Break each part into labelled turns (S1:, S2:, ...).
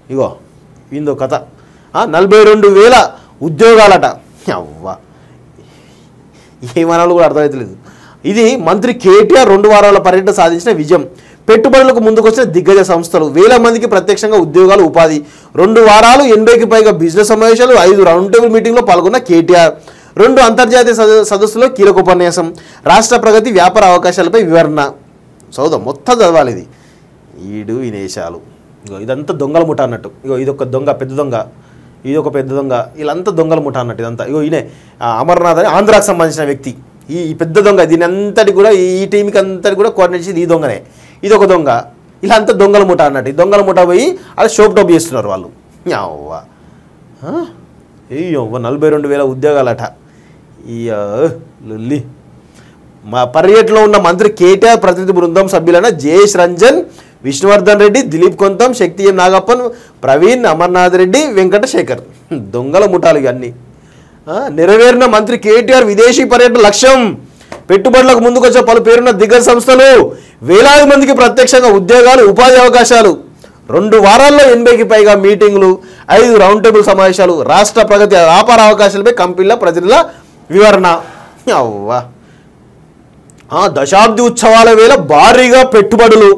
S1: ఇగో ఇందో కథ ఆ, నలభై రెండు వేల ఉద్యోగాలట అవ్వా ఏమనాలో కూడా అర్థమవుతలేదు ఇది మంత్రి కేటీఆర్ రెండు వారాల పర్యటన సాధించిన విజయం పెట్టుబడులకు ముందుకొచ్చిన దిగ్గజ సంస్థలు వేల మందికి ప్రత్యక్షంగా ఉద్యోగాలు ఉపాధి రెండు వారాలు ఎనభైకి పైగా బిజినెస్ సమావేశాలు ఐదు రౌండ్ టేబుల్ మీటింగ్లో పాల్గొన్న కేటీఆర్ రెండు అంతర్జాతీయ సద- సదస్సులో కీలక ఉపన్యాసం రాష్ట్ర ప్రగతి వ్యాపార అవకాశాలపై వివరణ చదువుదాం మొత్తం చదవాలి ఇది ఈడు వినేశాలు ఇగో ఇదంతా దొంగల ముఠ అన్నట్టు ఇగో ఇదొక దొంగ పెద్ద దొంగ ఇది ఒక పెద్ద దొంగ వీళ్ళంతా దొంగల ముఠ అన్నట్టు ఇదంతా ఇగో ఈయనే ఆ, అమర్నాథ్ అని ఆంధ్రాకు సంబంధించిన వ్యక్తి ఈ ఈ పెద్ద దొంగ దీని అంతటి కూడా ఈ టీంకి అంతటి కూడా కోఆర్డినేట్ చేసేది ఈ దొంగనే ఇది ఒక దొంగ ఇలా అంతా దొంగల ముఠ అన్నట్టు ఈ దొంగల ముఠ పోయి అది షోప్ టాప్ చేస్తున్నారు వాళ్ళు అవ్వ అయ్యో నలభై రెండు వేల ఉద్యోగాలట ఇయ్యో లొల్లి మా పర్యటనలో ఉన్న మంత్రి కేటీఆర్ ప్రతినిధి బృందం సభ్యులైన జయేష్ రంజన్ విష్ణువర్ధన్ రెడ్డి దిలీప్ కొంతం శక్తి ఎం నాగప్పన్ ప్రవీణ్ అమర్నాథ్ రెడ్డి వెంకటశేఖర్ దొంగల ముఠాలు ఇవన్నీ ఆ, నెరవేరిన మంత్రి కేటీఆర్ విదేశీ పర్యటన లక్ష్యం పెట్టుబడులకు ముందుకొచ్చే పలు పేరున్న దిగ్గజ సంస్థలు వేలాది మందికి ప్రత్యక్షంగా ఉద్యోగాలు ఉపాధి అవకాశాలు రెండు వారాల్లో ఎనభైకి పైగా మీటింగులు ఐదు రౌండ్ టేబుల్ సమావేశాలు రాష్ట్ర ప్రగతి వ్యాపార అవకాశాలపై కంపెనీల ప్రతినిధుల వివరణ అవ్వా ఆ, దశాబ్ది ఉత్సవాల వేళ భారీగా పెట్టుబడులు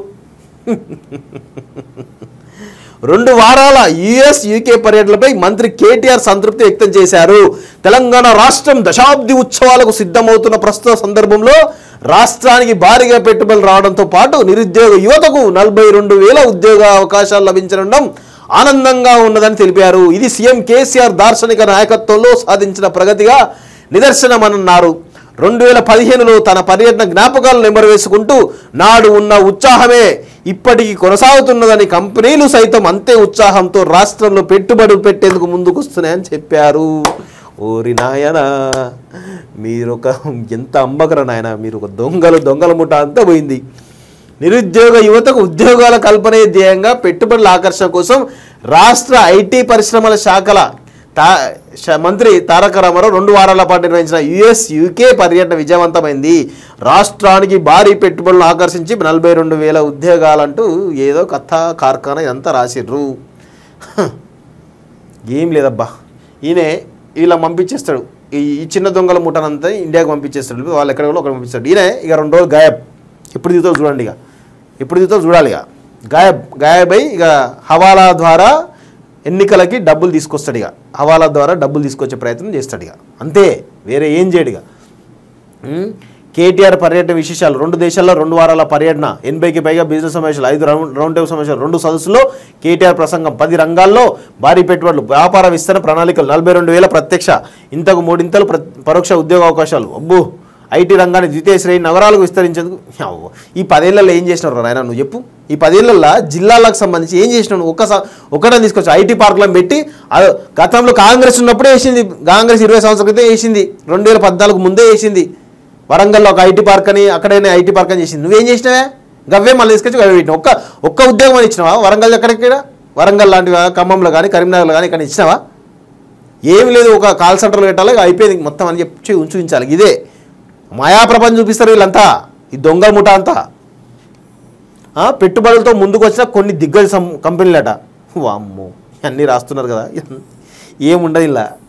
S1: రెండు వారాల యుఎస్ యూకే పర్యటనలపై మంత్రి కేటీఆర్ సంతృప్తి వ్యక్తం చేశారు తెలంగాణ రాష్ట్రం దశాబ్ది ఉత్సవాలకు సిద్ధమవుతున్న ప్రస్తుత సందర్భంలో రాష్ట్రానికి భారీగా పెట్టుబడులు రావడంతో పాటు నిరుద్యోగ యువతకు నలభై రెండు వేల ఉద్యోగ అవకాశాలు లభించడం ఆనందంగా ఉన్నదని తెలిపారు ఇది సీఎం కేసీఆర్ దార్శనిక నాయకత్వంలో సాధించిన ప్రగతిగా నిదర్శనమన్నారు రెండు వేల పదిహేనులో తన పర్యటన జ్ఞాపకాలను నెమరవేసుకుంటూ నాడు ఉన్న ఉత్సాహమే ఇప్పటికీ కొనసాగుతున్నదని కంపెనీలు సైతం అంతే ఉత్సాహంతో రాష్ట్రంలో పెట్టుబడులు పెట్టేందుకు ముందుకొస్తున్నాయని చెప్పారు ఓరి నాయనా మీరు ఒక ఎంత అమ్మకర నాయన మీరు ఒక దొంగలు దొంగల ముఠ అంతా పోయింది నిరుద్యోగ యువతకు ఉద్యోగాల కల్పనే ధ్యేయంగా పెట్టుబడుల ఆకర్షణ కోసం రాష్ట్ర ఐటీ పరిశ్రమల శాఖల తా శ- మంత్రి తారక రామారావు రెండు వారాల పాటు నిర్వహించిన యుఎస్ యూకే పర్యటన విజయవంతమైంది రాష్ట్రానికి భారీ పెట్టుబడులను ఆకర్షించి నలభై రెండు వేల ఉద్యోగాలంటూ ఏదో కథ కార్ఖానా ఇదంతా రాసిర్రు హ. ఏం లేదబ్బా ఈయనే ఇలా పంపించేస్తాడు ఈ ఈ చిన్న దొంగల ముఠానంతా ఇండియాకి పంపించేస్తాడు వాళ్ళు ఎక్కడ కూడా ఒకటి పంపిస్తాడు ఈయన ఇక రెండు రోజులు గాయబ్ ఎప్పుడు దిగుతావు చూడండి ఇక ఎప్పుడు దిగుతావు చూడాలి ఇక గాయబ్ గాయబ్ అయి ఇక హవాలా ద్వారా ఎన్నికలకి డబ్బులు తీసుకొస్తాడు ఇక హవాలా ద్వారా డబ్బులు తీసుకొచ్చే ప్రయత్నం చేస్తాడు ఇక అంతే వేరే ఏం చేయడు ఇక ఉమ్, కేటీఆర్ పర్యటన విశేషాలు రెండు దేశాల్లో రెండు వారాల పర్యటన ఎనభైకి పైగా బిజినెస్ సమావేశాలు ఐదు రౌండ్ రౌండ్ టేబుల్ సమావేశాలు రెండు సదస్సుల్లో కేటీఆర్ ప్రసంగం పది రంగాల్లో భారీ పెట్టుబడులు వ్యాపార విస్తరణ ప్రణాళికలు నలభై రెండు వేల ప్రత్యక్ష ఇంతకు మూడింతలు ప్ర పరోక్ష ఉద్యోగ అవకాశాలు అబ్బో ఐటీ రంగాన్ని ద్వితీయ శ్రేణి నగరాలకు విస్తరించేందుకు అవ్వ. ఈ పదేళ్లలో ఏం చేసినారు నాయన నువ్వు చెప్పు ఈ పదేళ్లలో జిల్లాలకు సంబంధించి ఏం చేసినావు నువ్వు ఒక్కసారి ఒకటే తీసుకొచ్చి ఐటీ పార్కులను పెట్టి ఆ- గతంలో కాంగ్రెస్ ఉన్నప్పుడే వేసింది కాంగ్రెస్ ఇరవై సంవత్సరాల క్రితం వేసింది రెండు వేల పద్నాలుగు ముందే వేసింది వరంగల్లో ఒక ఐటీ పార్క్ అని అక్కడైనా ఐటీ పార్క్ అని చేసింది నువ్వేం చేసినావే గవ్వే మళ్ళీ తీసుకొచ్చి గవ్వే పెట్టినావు ఒక్క ఒక్క ఉద్యోగం అని ఇచ్చినావా వరంగల్ ఎక్కడెక్కడ వరంగల్ లాంటివా ఖమ్మంలో కానీ కరీంనగర్లో కానీ ఇక్కడ ఇచ్చినావా ఏమి లేదు ఒక కాల్ సెంటర్లో పెట్టాలి ఇక అయిపోయింది మొత్తం అని చెప్పి ఉంచుంచాలి ఇదే మాయా ప్రపంచం చూపిస్తారు వీళ్ళంతా ఈ దొంగ ముఠా అంతా ఆ, పెట్టుబడులతో ముందుకు వచ్చిన కొన్ని దిగ్గజ సం- కంపెనీలట వామ్మో అన్నీ రాస్తున్నారు కదా ఏముండదు ఇలా